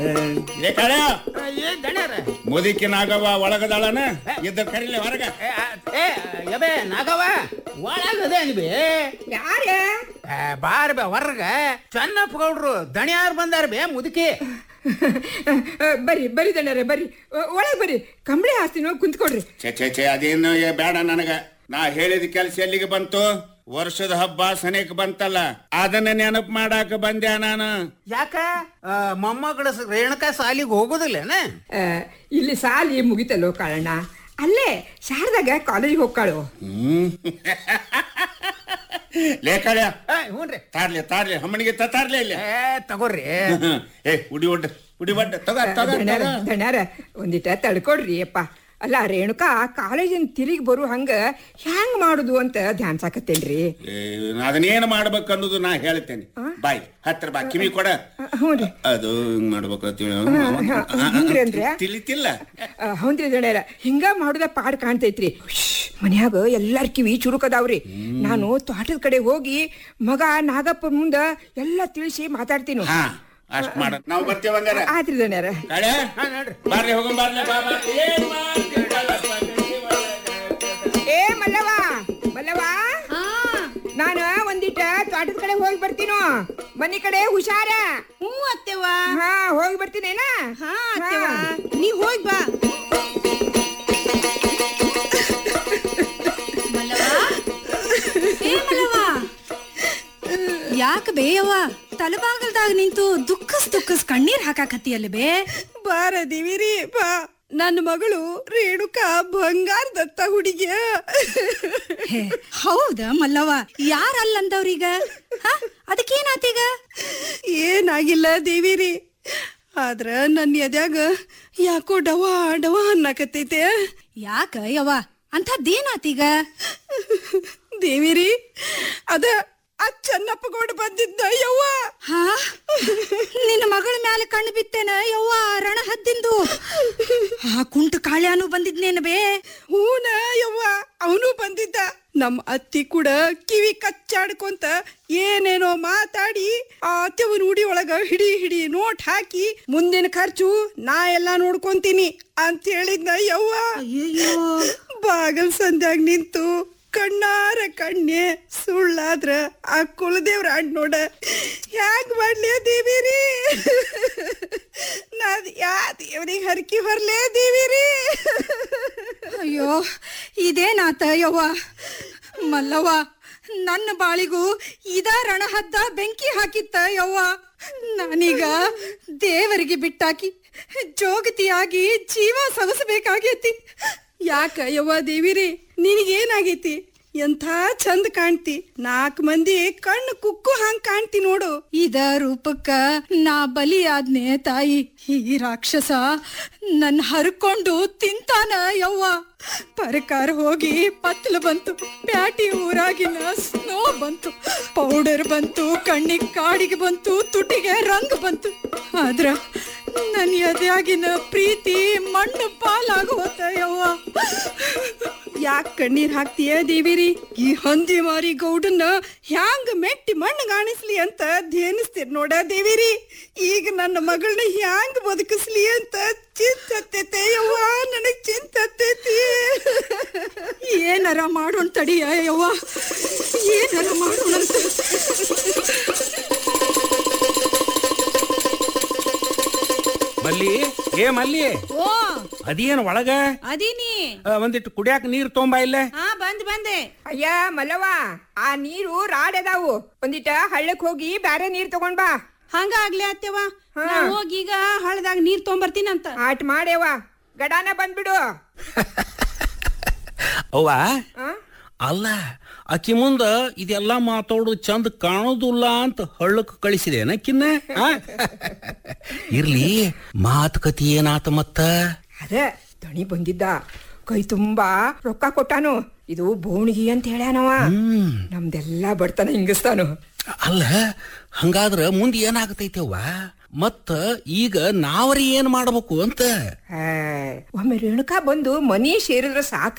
ಏ ಕಳೆ ಏ ದಣ್ಯಾರ ಮುದುಕಿನಾಗವ ಒಳಗದಾಳನ ಇದ್ದ ಕರಿಲೆ ಹೊರಗ ಏ, ಆ, ಏ ಯಬೇ ನಾಗವ ಒಳಗದೆ ಅನ್ಬಿ ಯಾರೇ ಬಾರ್ ಬೇ ಹೊರ್ಗ ಚೆನ್ನಪ್ಪ ಗೌಡ್ರು ದಣಿಯಾರ್ ಬಂದಾರ ಬೇ ಮುದುಕಿ ಬರ್ರಿ ಬರ್ರಿ ದಣ್ಣರೇ ಬರ್ರಿ ಒಳಗೆ ಬರ್ರಿ ಕಂಬಳಿ ಹಾಸ್ತೀನಿ ಕುಂತ್ಕೊಡ್ರಿ ಛೆ ಛೆ ಛೆ ಅದೇನು ಏ ಬೇಡ ನನಗ ನಾ ಹೇಳಿದ ಕೆಲಸ ಎಲ್ಲಿಗೆ ಬಂತು ವರ್ಷದ ಹಬ್ಬ ಸನೇಕ್ ಬಂತಲ್ಲ ಅದನ್ನ ನೆನಪು ಮಾಡಾಕ ಬಂದ್ಯಾ ನಾನು ಯಾಕ ಆ, ಮೊಮ್ಮಗಳ ಸ- ರೇಣುಕಾ ಸಾಲಿಗೆ ಹೋಗೋದಿಲ್ಲೇನ ಆ, ಇಲ್ಲಿ ಸಾಲಿ ಮುಗಿತಲ್ಲೋ ಕಾಳಣ್ಣ ಅಲ್ಲೇ ಶಾರದಾಗ ಕಾಲೇಜಿಗೆ ಹೋಗ್ಕಾಳು ಹ್ಮ್ ಲೇ ಕಳ್ಯ ಏ, ಹ್ಞೂನ್ರಿ ತಾರ್ಲಿ ತಾರ್ಲಿ ಹಮ್ಮನಿಗೆ ತಾರ್ಲಿ ಇಲ್ಲಿ ಏ ತಗೋರಿ ಏ ಉಡಿ ಒಡ್ಡ ಉಡಿ ಒಡ್ಡ ತಗ ತಗ ದಣ್ಯಾರ ದಣ್ಯಾರ ಒಂದಿಟ ತಡ್ಕೊಡ್ರಿ ಅಪ್ಪ ಅಲ್ಲ ರೇಣುಕಾ ಕಾಲೇಜಿನ ತಿರುಗಿ ಬರು ಹಂಗ ಹ್ಯಾಂಗ್ ಮಾಡುದು ಅಂತ ಧ್ಯಾನ್ ಸಾಕತ್ತೇನ್ರಿ ಅದನ್ನೇನು ಮಾಡ್ಬೇಕು ಅನ್ನೋದು ನಾ ಹೇಳ್ತೇನೆ ಬಾಯ್ ಹತ್ರ ಬಾ ಕಿವಿ ಕೊಡ ಹ್ಞೂ ರೀ ಅದು ಹಿಂಗ್ ಮಾಡ್ಬೇಕು ಅಂತ ಹೇಳಿ. ಹಿಂಗ್ರಿ ಅಂದ್ರೆ? ತಿಳಿತಿಲ್ಲ ಆ, ಹೌದ್ರಿ ದಣ್ಯಾರ ಹಿಂಗ ಮಾಡುದ ಪಾಡ್ ಕಾಣ್ತೈತ್ರಿ ಶ್ಶ್, ಮನ್ಯಾಗ ಎಲ್ಲಾರ್ ಕಿವಿ ಚುರುಕದಾವ್ರಿ ನಾನು ತೋಟದ ಕಡೆ ಹೋಗಿ ಮಗ ನಾಗಪ್ಪ ಮುಂದ ಎಲ್ಲ ತಿಳಿಸಿ ಮಾತಾಡ್ತೀನಿ ಹಾ ಅಷ್ಟ್ ಮಾಡ ನಾವು ಬರ್ತೇವೆ ಹಂಗಾರ ಆತ್ರಿ ದಣ್ಯಾರ ಕಳೆ ಹಾ ನೋಡ್ರಿ ಬಾರ್ಲಿ ಹೋಗಂ ಬಾರ್ಲಿ ಬಾ ಬಾ ಏನ್ ಮಾಡ್ತಿದ್ದಲ್ಲಪ್ಪ ನೀವು? ಏ ಮಲ್ಲವ ಮಲ್ಲವ ನಾನ ಒಂದಿಟ ತೋಟದ ಕಡೆ ಹೋಗಿ ಬರ್ತೀನೋ ಮನಿ ಕಡೆ ಹುಷಾರ ಹ್ಞೂ ಅತ್ತೆವ ಹಾ ಹೋಗಿ ಬರ್ತೀನೇನಾ ಹಾ ಅತ್ತೆವ ನೀ ಹೋಗ್ ಬಾ ಮಲ್ಲವ ಏ ಮಲ್ಲವ ಯಾಕ ಬೇಯವ್ವ ತಲೆಬಾಗಲ್ದಾಗ ನಿಂತು ದುಃಖಸ್ ದುಃಖಸ್ ಕಣ್ಣೀರ್ ಹಾಕಾಕತ್ತಿಯಲ್ಲ ಬೇ ಬಾರ ದಿವಿರಿ ಬಾ ನನ್ನ ಮಗಳು ರೇಣುಕಾ ಬಂಗಾರದತ್ತ ಹುಡುಗಿಯ ಹೇ, ಹೌದ ಮಲ್ಲವ ಯಾರಲ್ಲಂದವ್ರೀಗ ಹ? ಅದಕ್ಕೇನಾತೀಗ ಏನಾಗಿಲ್ಲ ದೇವಿರಿ ಆದ್ರ ನನ್ನ ಎದ್ಯಾಗ ಯಾಕೋ ಡವ ಡವ ಅನ್ನಕತ್ತೈತೆ ಯಾಕ ಯವ್ವ ಅಂಥದ್ದೇನಾತೀಗ ದೇವಿರಿ ಅದ ಆ ಚೆನ್ನಪ್ಪ ಗೌಡ ಬಂದಿದ್ದ ಯವ್ವ ಹಾ ನಿನ್ನ ಮಗಳ ಮ್ಯಾಲೆ ಕಣ್ಣು ಬಿತ್ತೇನ ಯವ್ವ ರಣ ಹದ್ದಿಂದು ಆ ಕುಂಟ ಕಾಳ್ಯಾನು ಬಂದಿದ್ನೇನ ಬೇ ಹೂನ ಯವ್ವ ಅವನು ಬಂದಿದ್ದ ನಮ್ಮ ಅತ್ತಿ ಕೂಡ ಕಿವಿ ಕಚ್ಚಾಡ್ಕೊಂತ ಏನೇನೋ ಮಾತಾಡಿ ಆ ಅತ್ತೆವನ ಉಡಿ ಒಳಗ ಹಿಡಿ ಹಿಡಿ ನೋಟ್ ಹಾಕಿ ಮುಂದಿನ ಖರ್ಚು ನಾ ಎಲ್ಲಾ ನೋಡ್ಕೊಂತೀನಿ ಅಂತ ಹೇಳಿದ್ನ ಯವ್ವ ಅಯ್ಯಯ್ಯೋ ಬಾಗಲ್ ಸಂದ್ಯಾಗ ನಿಂತು ಕಣ್ಣಾರ ಕಣ್ಣೆ ಸುಳ್ಳಾದ್ರ ಆ ಕುಲದೇವ್ರ ಅಣ್ಣ ನೋಡ ಹ್ಯಾಂಗ್ ಮಾಡ್ಲಿ ದೇವಿರಿ ನಾದ್ ಯಾ ದೇವ್ರಿಗೆ ಹರಕಿ ಬರ್ಲೇ ದೇವಿರಿ ಅಯ್ಯೋ ಇದೇನಾತ ಯವ್ವ ಮಲ್ಲವ್ವ ನನ್ನ ಬಾಳಿಗೂ ಇದ ರಣ ಹದ್ದ ಬೆಂಕಿ ಹಾಕಿತ್ತ ಯವ್ವ ನಾನೀಗ ದೇವರಿಗೆ ಬಿಟ್ಟಾಕಿ ಜೋಗತಿಯಾಗಿ ಜೀವ ಸವಸಬೇಕಾಗೈತಿ ಯಾಕ ಯವ್ವ ದೇವಿರಿ ನಿನಗೇನಾಗೈತಿ ಎಂಥ ಚಂದ ಕಾಣ್ತಿ ನಾಲ್ಕು ಮಂದಿ ಕಣ್ಣು ಕುಕ್ಕು ಹಂಗ್ ಕಾಣ್ತಿ ನೋಡು ಇದ ರೂಪಕ್ಕ ನಾ ಬಲಿಯಾದ್ನೆ ತಾಯಿ ಈ ರಾಕ್ಷಸ ನನ್ನ ಹರ್ಕೊಂಡು ತಿಂತಾನ ಯವ್ವ ಪರಕಾರ ಹೋಗಿ ಪತ್ಲು ಬಂತು ಪ್ಯಾಟಿ ಊರಾಗಿನ ಸ್ನೋ ಬಂತು ಪೌಡರ್ ಬಂತು ಕಣ್ಣಿಗೆ ಕಾಡಿಗೆ ಬಂತು ತುಟಿಗೆ ರಂಗ್ ಬಂತು ಆದ್ರ ನನ್ನ ಎದೆಯಾಗಿನ ಪ್ರೀತಿ ಮಣ್ಣು ಪಾಲಾಗುವತ್ತ ಯವ್ವ ಯಾಕ ಕಣ್ಣೀರ್ ಹಾಕ್ತೀಯ ದೇವಿರಿ ಈ ಹಂದಿ ಮಾರಿ ಗೌಡನ್ನ ಹ್ಯಾಂಗ ಮೆಟ್ಟಿ ಮಣ್ಣು ಕಾಣಿಸ್ಲಿ ಅಂತ ಧ್ಯಾನಿಸ್ತೀರ್ ನೋಡ ದೇವಿರಿ ಈಗ ನನ್ನ ಮಗಳನ್ನ ಹ್ಯಾಂಗ ಬದುಕಿಸ್ಲಿ ಅಂತ ಚಿಂತತ್ತೈತೆ ಯವ್ವ ನನಗ್ ಚಿಂತತ್ತೈತಿ ಏನಾರ ಮಾಡೋಣ ತಡಿಯ ಯವ್ವ ಏನಾರ ಮಾಡೋಣ ಅಂತ ಮಲ್ಲಿ ಏ ಮಲ್ಲಿ ಓ ಅದೇನು ಒಳಗ ಅದೀನಿ ಆ, ಒಂದಿಟ್ಟು ಕುಡಿಯಾಕ ನೀರ್ ತೊಂಬ ಇಲ್ಲ ಹಾ ಬಂದ್ ಬಂದೆ ಅಯ್ಯ ಮಲ್ಲವ ಆ ನೀರು ರಾಡ್ ಅದಾವು ಒಂದಿಟ ಹಳ್ಳಕ್ ಹೋಗಿ ಬ್ಯಾರೆ ನೀರ್ ತಗೊಂಡ್ ಬಾ ಹಂಗ ಆಗ್ಲಿ ಅತ್ತೆವ ನಾ ಹೋಗಿ ಈಗ ಹಳದಾಗ ನೀರ್ ತೊಗೊಂಬರ್ತೀನಿ ಅಂತ ಆಟ್ ಮಾಡ್ಯವ ಗಡಾನ ಬಂದ್ಬಿಡು ಅವ್ವ ಆ? ಅಲ್ಲ ಆಕಿ ಮುಂದ ಇದೆಲ್ಲ ಮಾತಾಡೋದು ಚಂದ ಕಾಣೋದಿಲ್ಲ ಅಂತ ಹಳ್ಳಕ್ ಕಳಿಸಿದೆ ನಕ್ಕಿನ್ನ ಇರ್ಲಿ ಮಾತುಕತೆ ಏನಾತ ಮತ್ತ ಅದ ದಣಿ ಬಂದಿದ್ದ ಕೈ ತುಂಬಾ ರೊಕ್ಕ ಕೊಟ್ಟಾನು ಇದು ಬೋಣಿಗಿ ಅಂತ ಹೇಳ್ಯಾನವ ಹ್ಮ್ ನಮ್ದೆಲ್ಲ ಬಡ್ತಾನ ಹಿಂಗಿಸ್ತಾನು ಅಲ್ಲ ಹಂಗಾದ್ರ ಮುಂದೆ ಏನಾಗತೈತೆ ಅವ್ವ ಮತ್ತ ಈಗ ನಾವರಿ ಏನ್ ಮಾಡ್ಬೇಕು ಅಂತ ಏ, ಒಮ್ಮೆ ರೇಣುಕಾ ಬಂದು ಮನಿ ಸೇರಿದ್ರ ಸಾಕ